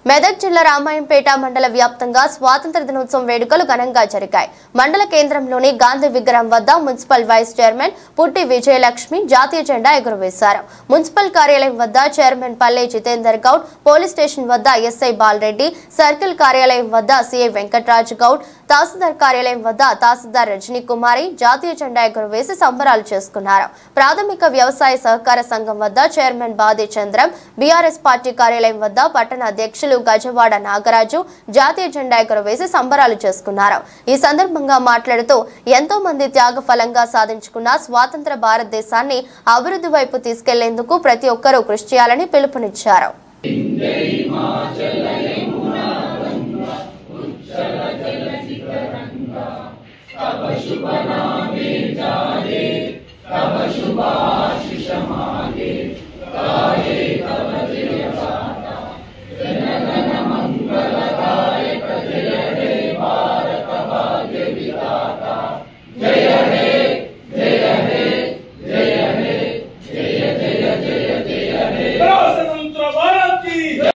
మెదక్ జిల్లా రామాయంపేట మండల వ్యాప్తంగా స్వాతంత్ర దినోత్సవం వేడుకలు ఘనంగా జరిగాయి మండల కేంద్రంలోని గాంధీ విగ్రహం వద్ద మున్సిపల్ వైస్ చైర్మన్ పుట్టి విజయలక్ష్మి జాతీయ జెండా ఎగురవేశారు మున్సిపల్ కార్యాలయం వద్ద చైర్మన్ పల్లె జితేందర్ గౌడ్ పోలీస్ స్టేషన్ వద్ద ఎస్ఐ బాలరెడ్డి సర్కిల్ కార్యాలయం వద్ద సిఐ వెంకట్రాజ్ గౌడ్ తహసీల్దార్ కార్యాలయం వద్ద తహసీల్దార్ రజనీ కుమారి జాతీయ జెండా ఎగురవేసి సంబరాలు చేసుకున్నారు ప్రాథమిక వ్యవసాయ సహకార సంఘం వద్ద చైర్మన్ బాది చంద్రం బీఆర్ఎస్ పార్టీ కార్యాలయం వద్ద పట్టణ అధ్యక్షులు గజవాడ నాగరాజు జాతీయ జెండా ఎగురవేసి సంబరాలు చేసుకున్నారు ఈ సందర్భంగా మాట్లాడుతూ ఎంతో మంది త్యాగ ఫలంగా సాధించుకున్న స్వాతంత్ర భారతదేశాన్ని అభివృద్ధి వైపు తీసుకెళ్లేందుకు ప్రతి ఒక్కరూ కృషి చేయాలని పిలుపునిచ్చారు स्वतंत्र भारत की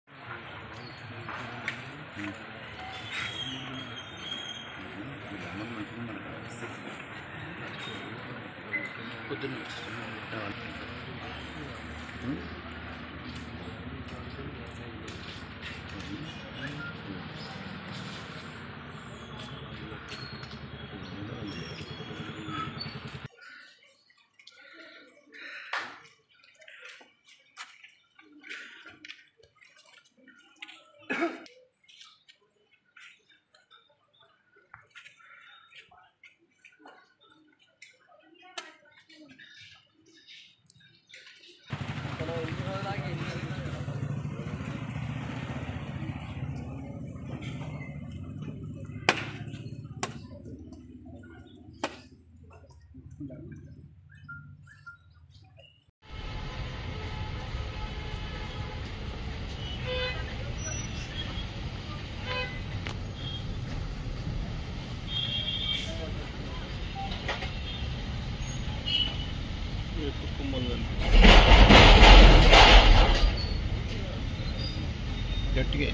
గట్టిగా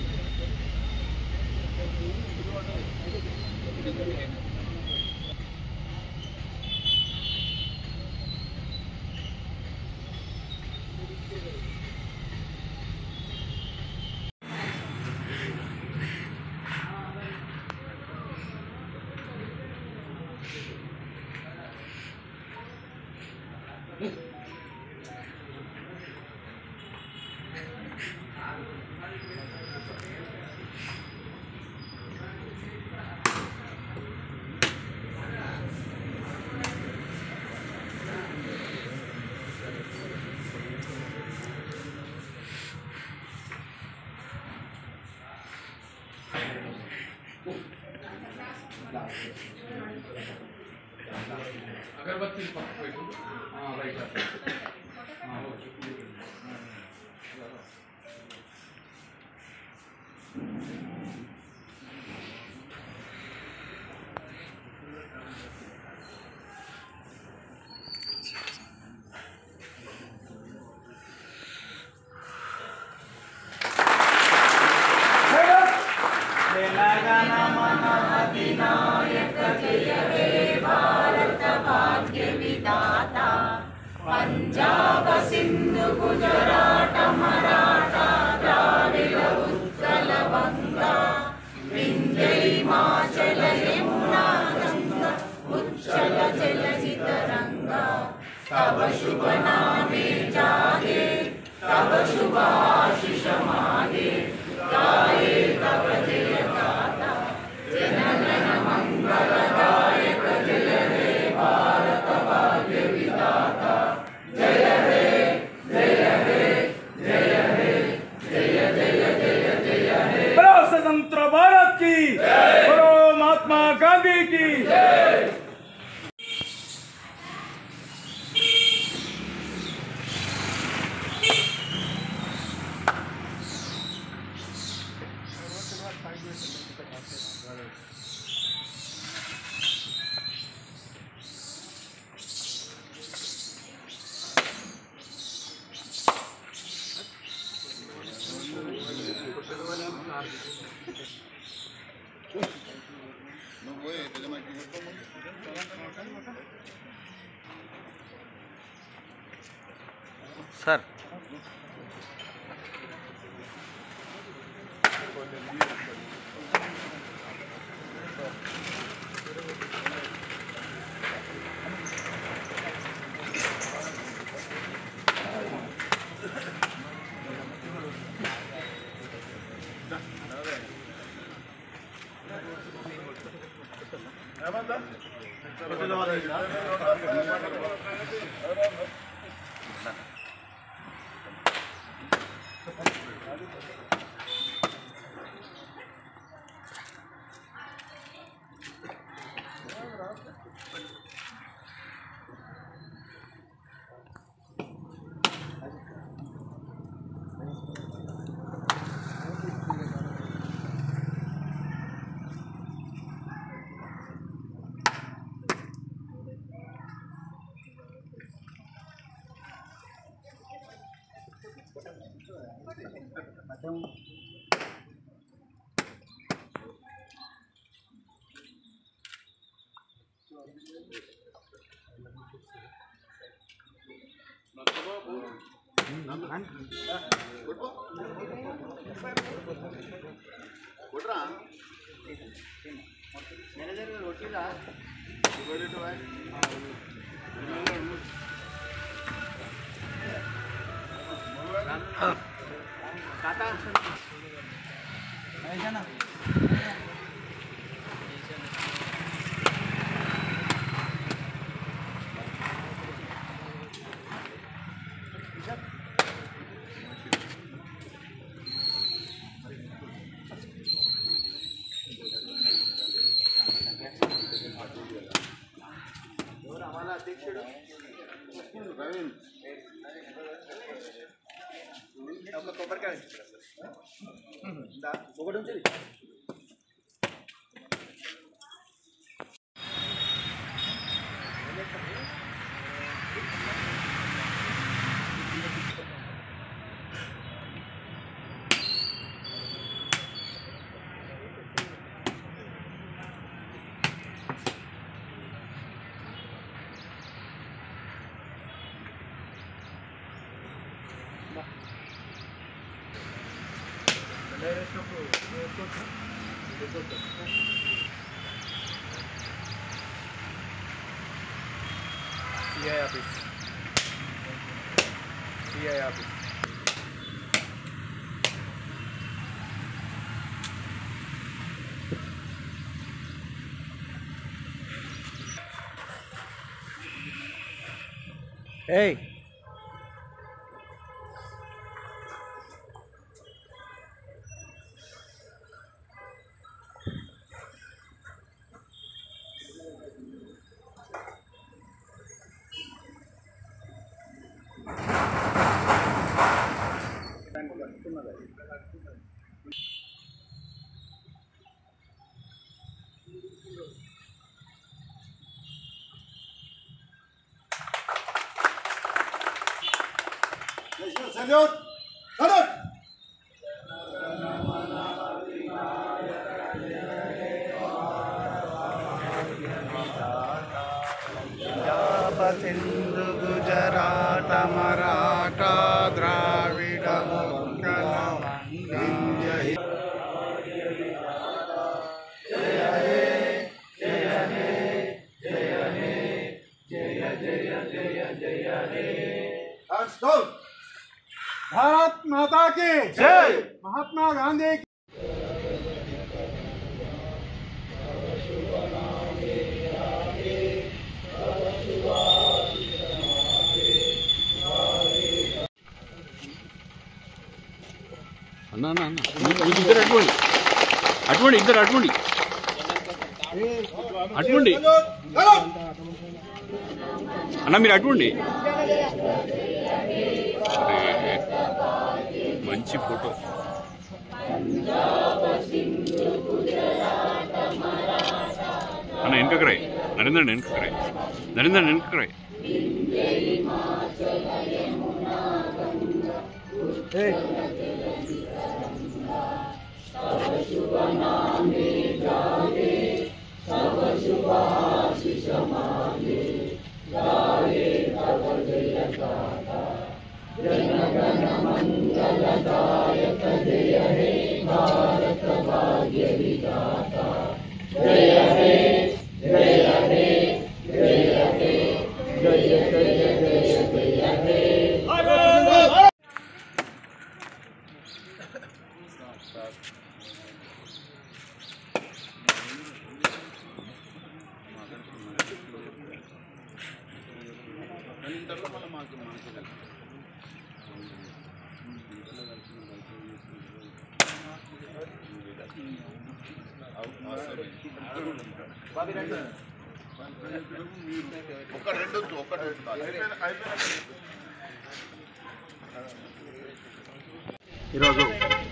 अगरबत्ती पक्का बैठो हाँ राइट हाँ ओके बोलो स्वतंत्र भारत की बोलो महात्मा गांधी की నువ్వు పోయి యజమానికి చెప్పు. సార్ కొట్రా Praveen CI office CI office ఏయ్ salute salute Punjab Sindhu Gujarata Maratha Dravida hands down Bharat Mata की जय महात्मा गांधी की అన్న అన్న అన్న మీకు ఇద్దరు అటువంటి అటువంటి ఇద్దరు అటువంటి అటువంటి అన్న మీరు అటువంటి అరే, మంచి ఫోటో అన్న వెనుకకు రాయి నరేంద్ర వెనుకకు రాయి నరేంద్ర వెనుకకు రాయి ఏయ్ ఇంటర్లో మళ్ళీ మాకు మనకు తెలుసు ఒక్క రెండు వచ్చు, ఒక్క రెండు అయిపోయిన అయిపోయిన ఈరోజు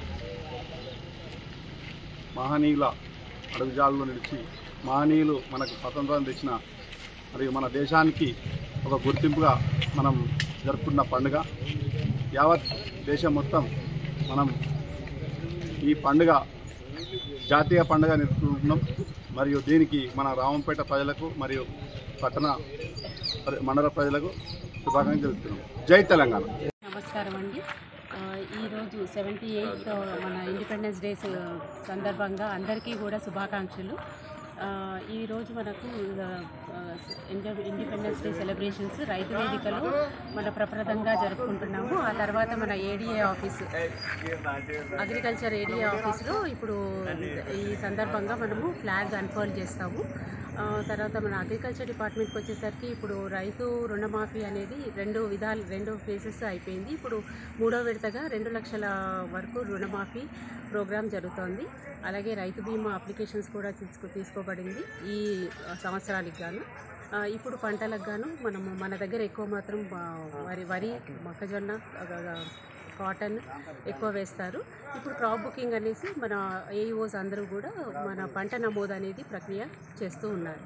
మహనీయుల అడుగుజాల్లో నిలిచి మహనీయులు మనకు స్వతంత్రం తెచ్చిన మరియు మన దేశానికి ఒక గుర్తింపుగా మనం జరుపుకున్న పండుగ యావత్ దేశం మొత్తం మనం ఈ పండుగ జాతీయ పండుగ నిర్వహిస్తున్నాం మరియు దీనికి మన రామంపేట ప్రజలకు మరియు పట్టణ మండల ప్రజలకు శుభాకాంక్షలు తెలుపుతున్నాం జై తెలంగాణ నమస్కారం అండి ఆ, ఈరోజు సెవెంటీ ఎయిత్ మన ఇండిపెండెన్స్ డేస్ సందర్భంగా అందరికీ కూడా శుభాకాంక్షలు ఆ, ఈరోజు మనకు ఆ, ఇండి- ఇండిపెండెన్స్ డే సెలబ్రేషన్స్ రైతు వేదికలో మన ప్రప్రదంగా జరుపుకుంటున్నాము ఆ తర్వాత మన ఏడిఏ ఆఫీస్ అగ్రికల్చర్ ఏడిఏ ఆఫీస్లో ఇప్పుడు ఈ సందర్భంగా మనము ఫ్లాగ్ అన్ఫోల్డ్ చేస్తాము ఆ, తర్వాత మన అగ్రికల్చర్ డిపార్ట్మెంట్కి వచ్చేసరికి ఇప్పుడు రైతు రుణమాఫీ అనేది రెండు విధాలు రెండు ఫేజెస్ అయిపోయింది ఇప్పుడు మూడో విడతగా రెండు లక్షల వరకు రుణమాఫీ ప్రోగ్రాం జరుగుతోంది అలాగే రైతు బీమా అప్లికేషన్స్ కూడా తీసుకో తీసుకోబడింది ఈ సంవత్సరానికి గాను ఆ, ఇప్పుడు పంటలకు గాను మనము మన దగ్గర ఎక్కువ మాత్రం ఆ, వరి వరి మొక్కజొన్న ఆ, కాటన్ ఎక్కువ వేస్తారు ఇప్పుడు క్రాప్ బుకింగ్ అనేసి మన ఏఈఓస్ అందరూ కూడా మన పంట నమోదు అనేది ప్రక్రియ చేస్తూ ఉన్నారు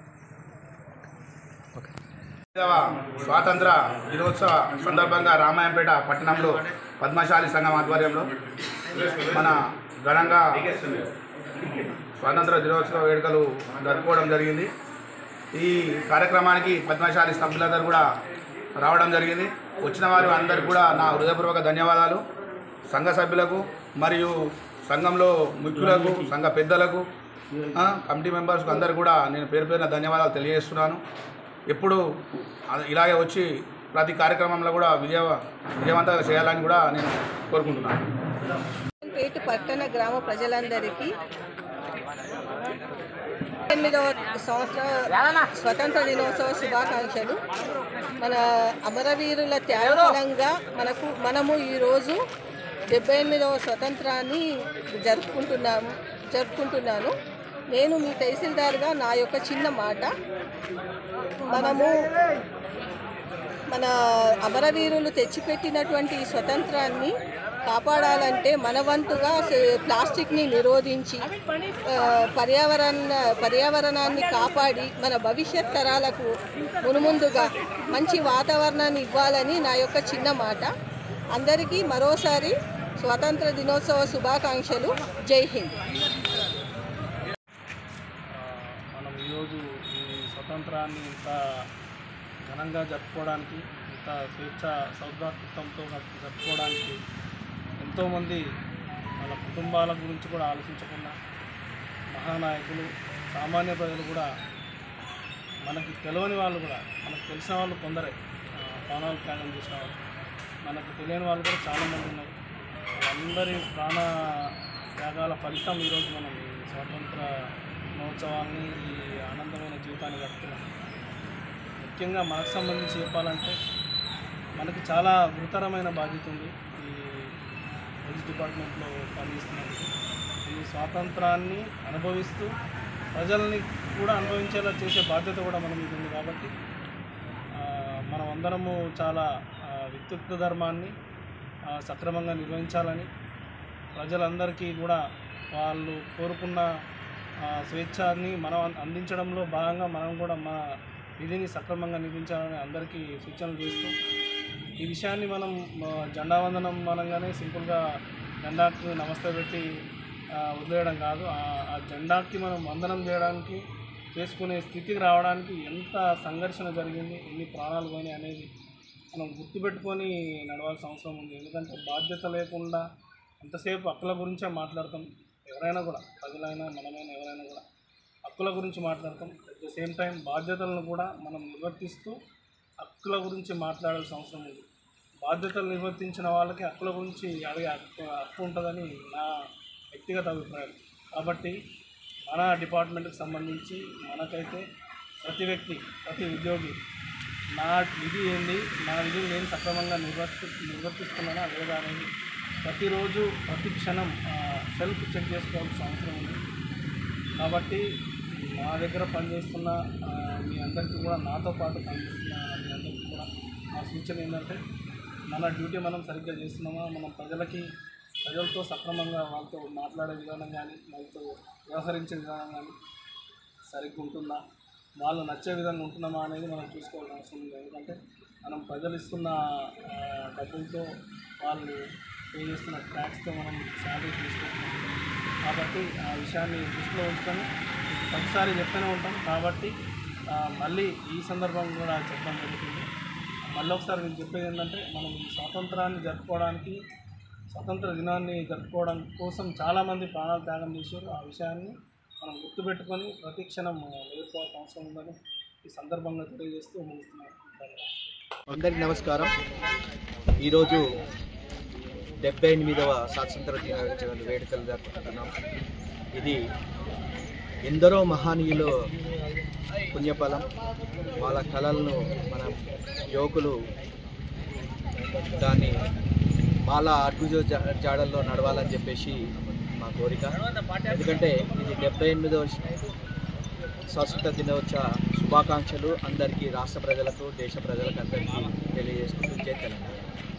ఐదవ స్వాతంత్ర దినోత్సవ సందర్భంగా రామాయంపేట పట్టణంలో పద్మశాలి సంఘం ఆధ్వర్యంలో మన ఘనంగా స్వాతంత్ర దినోత్సవ వేడుకలు జరుపుకోవడం జరిగింది ఈ కార్యక్రమానికి పద్మశాలి సభ్యులందరూ కూడా రావడం జరిగింది వచ్చిన వారు అందరికీ కూడా నా హృదయపూర్వక ధన్యవాదాలు సంఘ సభ్యులకు మరియు సంఘంలో ముఖ్యులకు సంఘ పెద్దలకు ఆ, కమిటీ మెంబర్స్కి అందరు కూడా నేను పేరు పేరున ధన్యవాదాలు తెలియజేస్తున్నాను ఎప్పుడు అ- ఇలాగే వచ్చి ప్రతి కార్యక్రమంలో కూడా విజయ విజయవంతంగా చేయాలని కూడా నేను కోరుకుంటున్నాను పేట పట్టణ గ్రామ ప్రజలందరికీ ఎనిమిదవ సంవత్సర స్వతంత్ర దినోత్సవ శుభాకాంక్షలు మన అమరవీరుల త్యాగఫలంగా మనకు మనము ఈరోజు డెబ్బై ఎనిమిదవ స్వతంత్రాన్ని జరుపుకుంటున్నాము జరుపుకుంటున్నాను నేను మీ తహసీల్దార్గా నా యొక్క చిన్న మాట మనము మన అమరవీరులు తెచ్చిపెట్టినటువంటి ఈ స్వతంత్రాన్ని కాపాడాలంటే మన వంతుగా స- ప్లాస్టిక్ని నిరోధించి ఆ, పర్యావరణ పర్యావరణాన్ని కాపాడి మన భవిష్యత్ తరాలకు మునుముందుగా మంచి వాతావరణాన్ని ఇవ్వాలని నా యొక్క చిన్న మాట అందరికీ మరోసారి స్వాతంత్ర దినోత్సవ శుభాకాంక్షలు జై హింద్ మనం ఈరోజు ఈ స్వతంత్రాన్ని ఇంత ఘనంగా జరుపుకోవడానికి ఇంత స్వేచ్ఛ సౌభాతృత్వంతో జరుపుకోవడానికి ఎంతోమంది వాళ్ళ కుటుంబాల గురించి కూడా ఆలోచించకుండా మహానాయకులు సామాన్య ప్రజలు కూడా మనకి తెలియని వాళ్ళు కూడా మనకు తెలిసిన వాళ్ళు కొందరే ఆ, ప్రాణాలు త్యాగం చేసిన వాళ్ళు మనకు తెలియని వాళ్ళు కూడా చాలామంది ఉన్నారు వాళ్ళందరి ప్రాణ త్యాగాల ఫలితం ఈరోజు మనం ఈ స్వాతంత్ర దినోత్సవాన్ని ఈ ఆనందమైన జీవితాన్ని గడుపుతున్నాం ముఖ్యంగా మనకు సంబంధించి చెప్పాలంటే మనకి చాలా గురుతరమైన బాధ్యత ఉంది ఈ హెల్త్ డిపార్ట్మెంట్లో పనిచేస్తున్నందుకు ఈ స్వాతంత్రాన్ని అనుభవిస్తూ ప్రజల్ని కూడా అనుభవించేలా చేసే బాధ్యత కూడా మన మీద ఉంది కాబట్టి ఆ, మనం అందరము చాలా ఆ, విద్యుక్త ధర్మాన్ని ఆ, సక్రమంగా నిర్వహించాలని ప్రజలందరికీ కూడా వాళ్ళు కోరుకున్న ఆ, స్వేచ్ఛని మనం అం- అందించడంలో భాగంగా మనం కూడా మన విధిని సక్రమంగా నిర్వహించాలని అందరికీ సూచనలు చేస్తూ ఈ విషయాన్ని మనం ఆ, జెండా వందనం మనంగానే సింపుల్గా జెండాకు నమస్తే పెట్టి ఆ, వదిలేయడం కాదు ఆ- ఆ జెండాకి మనం వందనం చేయడానికి చేసుకునే స్థితికి రావడానికి ఎంత సంఘర్షణ జరిగింది ఎన్ని ప్రాణాలు పోయినాయి అనేది మనం గుర్తుపెట్టుకొని నడవాల్సిన అవసరం ఉంది ఎందుకంటే బాధ్యత లేకుండా ఎంతసేపు హక్కుల గురించే మాట్లాడతాం ఎవరైనా కూడా ప్రజలైనా మనమైనా ఎవరైనా కూడా హక్కుల గురించి మాట్లాడతాం అట్ ద సేమ్ టైం బాధ్యతలను కూడా మనం నిర్వర్తిస్తూ హక్కుల గురించి మాట్లాడాల్సిన అవసరం ఉంది బాధ్యతలు నిర్వర్తించిన వాళ్ళకి హక్కుల గురించి అడిగే హక్కు హక్కు ఉంటుందని నా వ్యక్తిగత అభిప్రాయం కాబట్టి మన డిపార్ట్మెంట్కి సంబంధించి మనకైతే ప్రతి వ్యక్తి ప్రతి ఉద్యోగి నా విధి ఏంటి నా విధిని నేను సక్రమంగా నిర్వర్తి నిర్వర్తిస్తున్నానా లేదా అనేది ప్రతిరోజు ప్రతి క్షణం సెల్ఫ్ చెక్ చేసుకోవాల్సిన అవసరం ఉంది కాబట్టి మా దగ్గర పనిచేస్తున్న ఆ, మీ అందరికీ కూడా నాతో పాటు పనిచేస్తున్న మీ అందరికీ కూడా నా సూచన ఏంటంటే మన డ్యూటీ మనం సరిగ్గా చేస్తున్నామా మనం ప్రజలకి ప్రజలతో సక్రమంగా వాళ్ళతో మాట్లాడే విధానం కానీ వాళ్ళతో వ్యవహరించే విధానం కానీ సరిగ్గా ఉంటుందా వాళ్ళు నచ్చే విధంగా ఉంటున్నామా అనేది మనం చూసుకోవాల్సిన అవసరం ఉంది ఎందుకంటే మనం ప్రజలు ఇస్తున్న ఆ, డబ్బులతో వాళ్ళు పే చేస్తున్న ట్యాక్స్తో మనం శాలరీ తీసుకుంటున్నాం కాబట్టి ఆ విషయాన్ని దృష్టిలో ఉంచుకొని మీకు ప్రతిసారి చెప్తూనే ఉంటాం కాబట్టి ఆ, మళ్ళీ ఈ సందర్భంగా కూడా చెప్పడం జరుగుతుంది మళ్ళీ ఒకసారి నేను చెప్పేది ఏంటంటే మనం ఈ స్వాతంత్రాన్ని జరుపుకోవడానికి స్వతంత్ర దినాన్ని జరుపుకోవడం కోసం చాలామంది ప్రాణాలు త్యాగం చేశారు ఆ విషయాన్ని మనం గుర్తుపెట్టుకొని ప్రతి క్షణం ఎదుర్కోవాల్సిన అవసరం ఉందని ఈ సందర్భంగా తెలియజేస్తూ ముగిస్తున్నాను ధన్యవాదాలు అందరికీ నమస్కారం ఈరోజు డెబ్బై ఎనిమిదవ స్వాతంత్ర దినోత్సవ వేడుకలు జరుపుకుంటున్నాం ఇది ఎందరో మహనీయులు పుణ్యఫలం వాళ్ళ కళలను మన యువకులు దాన్ని వాళ్ళ అడుగు జా- జాడల్లో నడవాలని చెప్పేసి మా కోరిక ఎందుకంటే ఇది డెబ్బై ఎనిమిదవ స్వాతంత్ర దినోత్సవ శుభాకాంక్షలు అందరికీ రాష్ట్ర ప్రజలకు దేశ ప్రజలకు అందరికీ తెలియజేసుకుంటూ జై తెలంగాణ